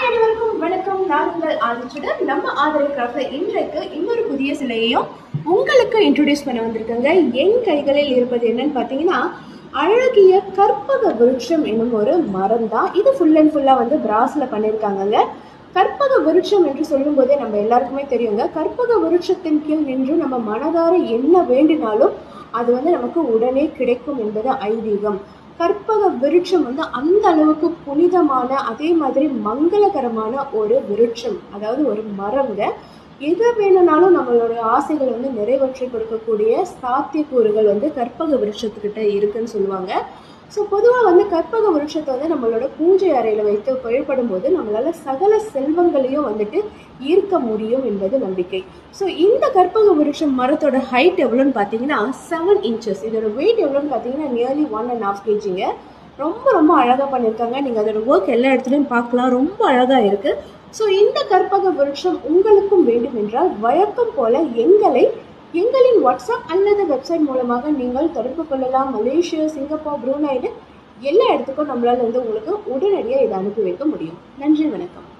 hi அனைவருக்கும் வணக்கம் நான் உங்கள் ஆதிச்சுடன் நம்ம ஆதரவு கிராஃப்ட்ல இன்றைக்கு இன்னொரு புதிய சிலையையும் உங்களுக்கு இன்ட்ரோடியூஸ் பண்ண வந்திருக்கேங்க என் கைகளில் இருப்பது என்னன்னு பார்த்தீங்கன்னா அழகிய கற்பக விருட்சம் என்னும் ஒரு மரம் தான் இது ஃபுல் அண்ட் ஃபுல்லாக வந்து பிராஸில் பண்ணியிருக்காங்கங்க கற்பக விருட்சம் என்று சொல்லும்போதே நம்ம எல்லாருக்குமே தெரியுங்க கற்பக விருட்சத்தின் கீழ் நின்று நம்ம மனதார என்ன வேண்டினாலும் அது வந்து நமக்கு உடனே கிடைக்கும் என்பது ஐதீகம் கற்பக விருட்சம் வந்து அந்த அளவுக்கு புனிதமான அதே மாதிரி மங்களகரமான ஒரு விருட்சம் அதாவது ஒரு மரங்க எது வேணும்னாலும் நம்மளோட ஆசைகளை வந்து நிறைவேற்றி கொடுக்கக்கூடிய சாத்தியக்கூறுகள் வந்து கற்பக விருட்சத்துக்கிட்ட இருக்குன்னு சொல்லுவாங்க ஸோ பொதுவாக வந்து கற்பக விருட்சத்தை வந்து நம்மளோட பூஜை அறையில் வைத்து வழிபடும் போது நம்மளால சகல செல்வங்களையும் வந்துட்டு ஈர்க்க முடியும் என்பது நம்பிக்கை ஸோ இந்த கற்பக விருட்சம் மரத்தோட ஹைட் எவ்வளோன்னு பார்த்தீங்கன்னா செவன் இன்ச்சஸ் இதோட வெயிட் எவ்வளோன்னு பார்த்தீங்கன்னா நியர்லி ஒன் அண்ட் ஹாஃப் கேஜிங்க ரொம்ப ரொம்ப அழகாக பண்ணியிருக்காங்க நீங்கள் அதோட ஒர்க் எல்லா இடத்துலையும் பார்க்கலாம் ரொம்ப அழகாக இருக்குது ஸோ இந்த கற்பக விருட்சம் உங்களுக்கும் வேண்டும் என்றால் வழக்கம் போல எங்களை எங்களின் வாட்ஸ்அப் அல்லது வெப்சைட் மூலமாக நீங்கள் தொடர்பு கொள்ளலாம் மலேசியா சிங்கப்பூர் ப்ரூனைடு எல்லா இடத்துக்கும் நம்மளால் வந்து உங்களுக்கு உடனடியாக இதை அனுப்பி வைக்க முடியும் நன்றி வணக்கம்